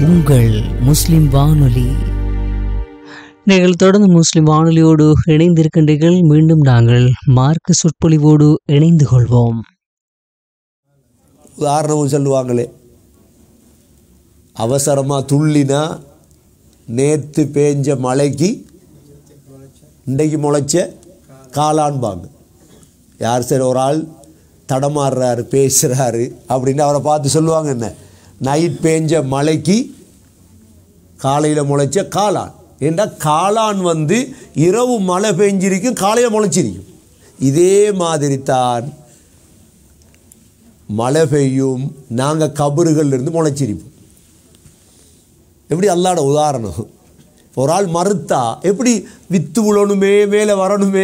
உங்கள் முஸ்லிம் வானொலி நீங்கள் தொடர்ந்து முஸ்லிம் வானொலியோடு இணைந்திருக்கின்றீர்கள் மீண்டும் நாங்கள் மார்க்க சொற்பொழிவோடு இணைந்து கொள்வோம் உதாரணம் சொல்லுவாங்களே அவசரமாக துள்ளினா நேற்று பேஞ்ச மழைக்கு இன்றைக்கு முளைச்ச காளான்பாங்க யார் சரி ஒரு ஆள் தடமாறுறாரு பேசுகிறாரு அப்படின்னு அவரை பார்த்து சொல்லுவாங்க என்ன நைட் பேஞ்ச மழைக்கு காலையில் முளைச்ச காளான் ஏண்டா காளான் வந்து இரவு மழை பெஞ்சிருக்கும் காலையில் முளைச்சிருக்கும் இதே மாதிரி தான் மழை பெய்யும் நாங்கள் கபறுகள்ல இருந்து முளைச்சிருப்போம் எப்படி அல்லாட உதாரணம் ஒரு ஆள் மறுத்தா எப்படி வித்து விழணுமே மேலே வரணுமே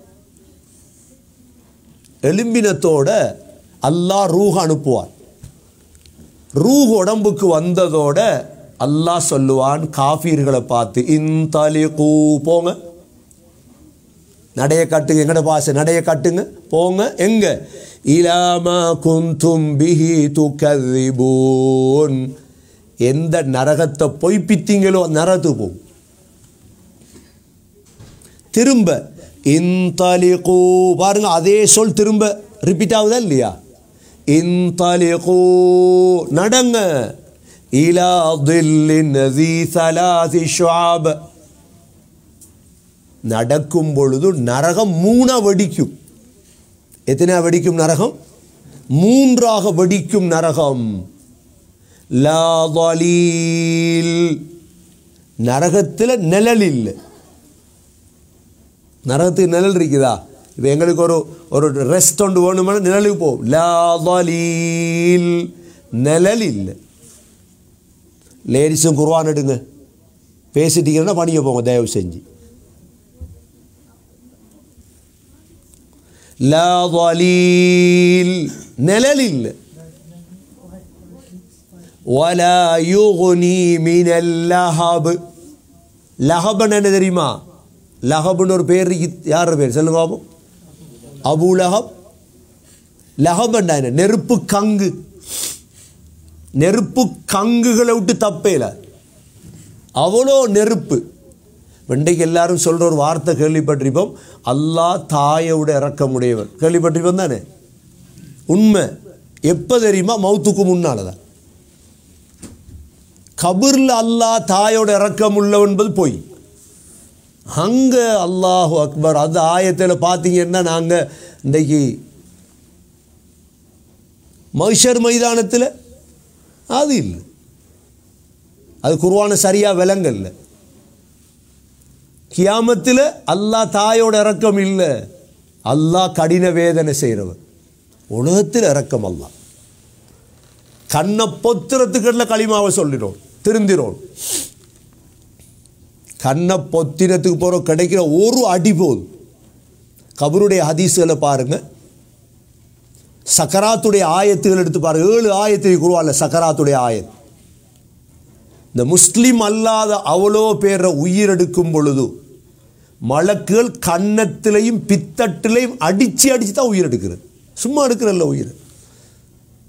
எலும்பினத்தோட அல்லாஹ் ரூஹ் அனுப்புவார் ரூஹ் உடம்புக்கு வந்ததோட அல்லாஹ் சொல்லுவான் காஃபீர்களை பார்த்து இந்தலிகூ போங்க நடைய காட்டுங்க எங்கட பாச நடைய காட்டுங்க போங்க எங்க இலாமா குந்தும் பிஹி துகதிபூன் எந்த நரகத்தை பொய்ப்பித்தீங்களோ அந்த நரகத்துக்கு போகும் திரும்ப இந்தலிகூ பாருங்க அதே சொல் திரும்ப ரிப்பீட் ஆகுதா இல்லையா இந்தலிகூ நடங்க இலா தில்லின் ذي ثلاث شعاب நடக்கும் பொழுது நரகம் மூணா வெடிக்கும் எத்தனை வெடிக்கும் நரகம் மூன்றாக வெடிக்கும் நரகம் லா ضليل நரகத்தில் நிழல் இல்லை நரகத்துக்கு நிழல் இருக்குதா இப்போ எங்களுக்கு ஒரு ஒரு ரெஸ்ட் ஒன்று வேணுமான நிழலுக்கு போகும் லா ضليل நிழல் இல்லை லேடிஸும் குர்வான் எடுங்க பேசிட்டீங்கன்னா பணிய போங்க தயவு செஞ்சு லா ضليل நிழல் இல்லை ولا يغني من اللهب லஹபன் என்ன தெரியுமா லஹப்னு ஒரு பேர் இருக்கு. யார் பேர் சொல்லுங்க பாப்போம் அபு லஹப் லஹபன் என்ன நெருப்பு கங்கு நெருப்பு கங்குகளை விட்டு தப்பேல அவ்வளோ நெருப்பு இன்றைக்கு எல்லாரும் சொல்கிற ஒரு வார்த்தை கேள்விப்பட்டிருப்போம் அல்லாஹ் தாயோட இறக்கமுடையவன் கேள்விப்பட்டிருப்போம் தானே உண்மை எப்போ தெரியுமா மௌத்துக்கு முன்னால் தான் கபூரில் அல்லாஹ் தாயோட இறக்கம் உள்ளவன் என்பது பொய் அங்கே அல்லாஹு அக்பர் அந்த ஆயத்தில் பார்த்தீங்கன்னா நாங்கள் இன்றைக்கு மகிஷர் மைதானத்தில் அது இல்லை அது குருவான சரியாக விலங்கல்ல கியாமத்தில் அல்லாஹ் தாயோட இறக்கம் இல்லை அல்லாஹ் கடின வேதனை செய்கிறவன் உலகத்தில் இறக்கம் அல்லாஹ் கண்ணை பொத்துறதுக்குள்ள களிமாவை சொல்லிடும் திருந்திரோம் கண்ணை பொத்தினத்துக்கு போகிற கிடைக்கிற ஒரு அடி போதும் கபருடைய ஹதீஸுகளை பாருங்க சக்கராத்துடைய ஆயத்துகள் எடுத்து பாருங்க ஏழு ஆயத்தை குருவான்ல சக்கராத்துடைய ஆயத் இந்த முஸ்லிம் அல்லாத அவ்வளோ பேரை உயிரெடுக்கும் பொழுது மலக்குகள் கன்னத்திலையும் பித்தட்டிலையும் அடித்து அடித்து தான் உயிர் எடுக்கிறது சும்மா எடுக்கிறல்ல உயிர்